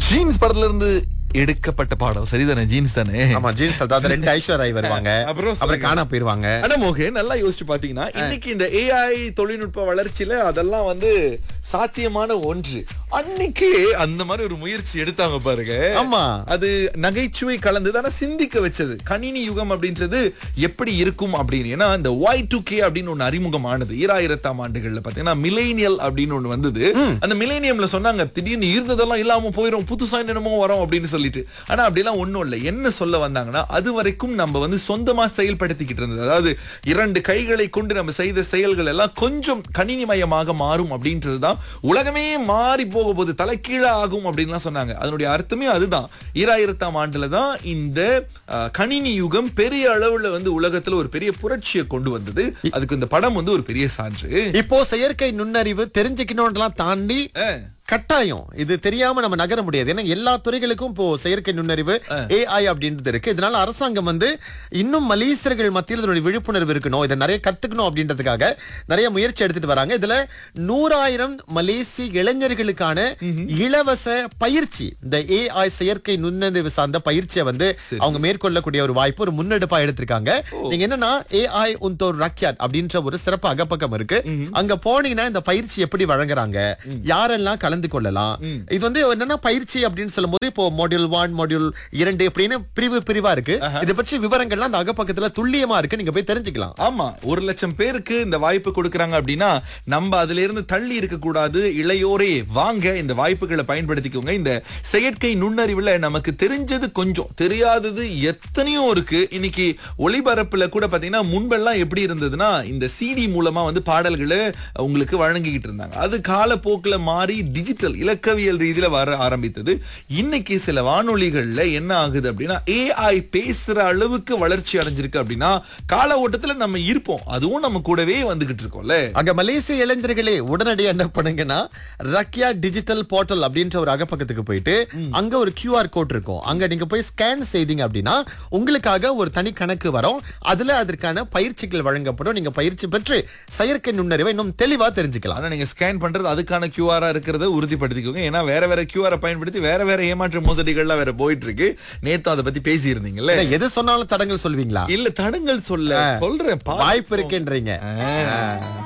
Jeans படத்துல இருந்து எடுக்கப்பட்ட பாடல் சரிதானே ஜீன்ஸ் தானே ஆமா ஜீன்ஸ் அதாவது ரெண்டு ஐஸ்வர் ராய் வருவாங்க அப்புறம் அப்புறம் சொல்லுங்க. காணா போயிருவாங்க ஆனா மோகே நல்லா யோசிச்சு பாத்தீங்கன்னா இன்னைக்கு இந்த ஏஐ தொழில்நுட்ப வளர்ச்சியில அதெல்லாம் வந்து சாத்தியமான ஒன்று அன்னைக்கு அந்த மாதிரி ஒரு முயற்சி எடுத்தாங்க பாருங்க ஆமா. அது நகைச்சுவை கலந்தது ஆனா சிந்திக்க வச்சது கணினி யுகம் அப்படின்றது எப்படி இருக்கும் அப்படின்னு ஏன்னா இந்த ஒய் டூ கே அப்படின்னு ஒண்ணு அறிமுகமானது ஈராயிரத்தாம் ஆண்டுகள்ல பாத்தீங்கன்னா மிலேனியல் அப்படின்னு ஒண்ணு வந்தது அந்த மிலேனியம்ல சொன்னாங்க திடீர்னு இருந்ததெல்லாம் இல்லாம போயிரும் புதுசா என்னமோ வரும் அப்படின்னு சொல்லிட்டு ஆனா அப்படிலாம் ஒண்ணும் இல்ல என்ன சொல்ல வந்தாங்கன்னா அது வரைக்கும் நம்ம வந்து சொந்தமா செயல்படுத்திக்கிட்டு இருந்தது அதாவது இரண்டு கைகளை கொண்டு நம்ம செய்த செயல்கள் எல்லாம் கொஞ்சம் கணினிமயமாக மாறும் அப்படின்றதுதான் உலகமே மாறி போக போது தலைக்கீழ ஆகும் அப்படின்லாம் சொன்னாங்க அதனுடைய அர்த்தமே அதுதான் ஈராயிரத்தாம் ஆண்டுல தான் இந்த அஹ், கணினி யுகம் பெரிய அளவுல வந்து உலகத்துல ஒரு பெரிய புரட்சியை கொண்டு வந்தது அதுக்கு இந்த படம் வந்து ஒரு பெரிய சான்று இப்போ செயற்கை நுண்ணறிவு தெரிஞ்சுக்கணும்லாம் தாண்டி அஹ், கட்டாயம் இது தெரியாம நம்ம நகர முடியாது ஏன்னா எல்லா துறைகளுக்கும் இப்போ செயற்கை நுண்ணறிவு ஏஐ அப்படின்றது இருக்கு இதனால அரசாங்கம் வந்து இன்னும் மலேசியர்கள் மத்தியில் இதனுடைய விழிப்புணர்வு இருக்கணும் இதை நிறைய கத்துக்கணும் அப்படின்றதுக்காக நிறைய முயற்சி எடுத்துட்டு வராங்க இதுல நூறாயிரம் மலேசிய இளைஞர்களுக்கான இலவச பயிற்சி இந்த ஏஐ செயற்கை நுண்ணறிவு சார்ந்த பயிற்சியை வந்து அவங்க மேற்கொள்ளக்கூடிய ஒரு வாய்ப்பு ஒரு முன்னெடுப்பா எடுத்திருக்காங்க நீங்க என்னன்னா ஏஐ உந்தோர் ரக்யாட் அப்படின்ற ஒரு சிறப்பு அகப்பக்கம் இருக்கு அங்க போனீங்கன்னா இந்த பயிற்சி எப்படி வழங்குறாங்க யாரெல்லாம் கலந்து கொள்ளலாம் இது வந்து என்னன்னா பயிற்சி அப்படின்னு சொல்லும்போது இப்போ மாடியூல் ஒன் மாடியூல் இரண்டு அப்படின்னு பிரிவு பிரிவா இருக்கு இதை பற்றி விவரங்கள்லாம் அந்த அகப்பக்கத்துல துல்லியமா இருக்கு நீங்க போய் தெரிஞ்சுக்கலாம் ஆமா ஒரு லட்சம் பேருக்கு இந்த வாய்ப்பு கொடுக்கறாங்க அப்படின்னா நம்ம அதுல இருந்து தள்ளி இருக்க கூடாது இளையோரே வாங்க இந்த வாய்ப்புகளை பயன்படுத்திக்கோங்க இந்த செயற்கை நுண்ணறிவுல நமக்கு தெரிஞ்சது கொஞ்சம் தெரியாதது எத்தனையோ இருக்கு இன்னைக்கு ஒளிபரப்புல கூட பாத்தீங்கன்னா முன்பெல்லாம் எப்படி இருந்ததுன்னா இந்த சிடி மூலமா வந்து பாடல்களை உங்களுக்கு வழங்கிக்கிட்டு இருந்தாங்க அது காலப்போக்குல மாறி டிஜிட்டல் இலக்கவியல் ரீதியில வர ஆரம்பித்தது இன்னைக்கு சில வானொலிகள்ல என்ன ஆகுது அப்படின்னா ஏஐ பேசுற அளவுக்கு வளர்ச்சி அடைஞ்சிருக்கு அப்படின்னா கால ஓட்டத்துல நம்ம இருப்போம் அதுவும் நம்ம கூடவே வந்துகிட்டு இருக்கோம்ல அங்க மலேசிய இளைஞர்களே உடனடியா என்ன பண்ணுங்கன்னா ரக்யா டிஜிட்டல் போர்ட்டல் அப்படின்ற ஒரு அகப்பக்கத்துக்கு போயிட்டு அங்க ஒரு கியூஆர் கோட் இருக்கும் அங்க நீங்க போய் ஸ்கேன் செய்தீங்க அப்படின்னா உங்களுக்காக ஒரு தனி கணக்கு வரும் அதுல அதற்கான பயிற்சிகள் வழங்கப்படும் நீங்க பயிற்சி பெற்று செயற்கை நுண்ணறிவை இன்னும் தெளிவா தெரிஞ்சுக்கலாம் ஆனா நீங்க ஸ்கேன் பண்றது அதுக்கான கியூஆரா இருக்கிறத உறுதிப்படுத்திக்கோங்க ஏன்னா வேற வேற கியூஆரை பயன்படுத்தி வேற வேற ஏமாற்று மோசடிகள்லாம் வேற போயிட்டு இருக்கு நேத்து அதை பத்தி பேசி இருந்தீங்கல்ல இல்ல, எது சொன்னாலும் தடங்கள் சொல்வீங்களா இல்ல தடங்கள் சொல்ல சொல்றேன் பா- வாய்ப்பு இருக்குன்றீங்க ஆ.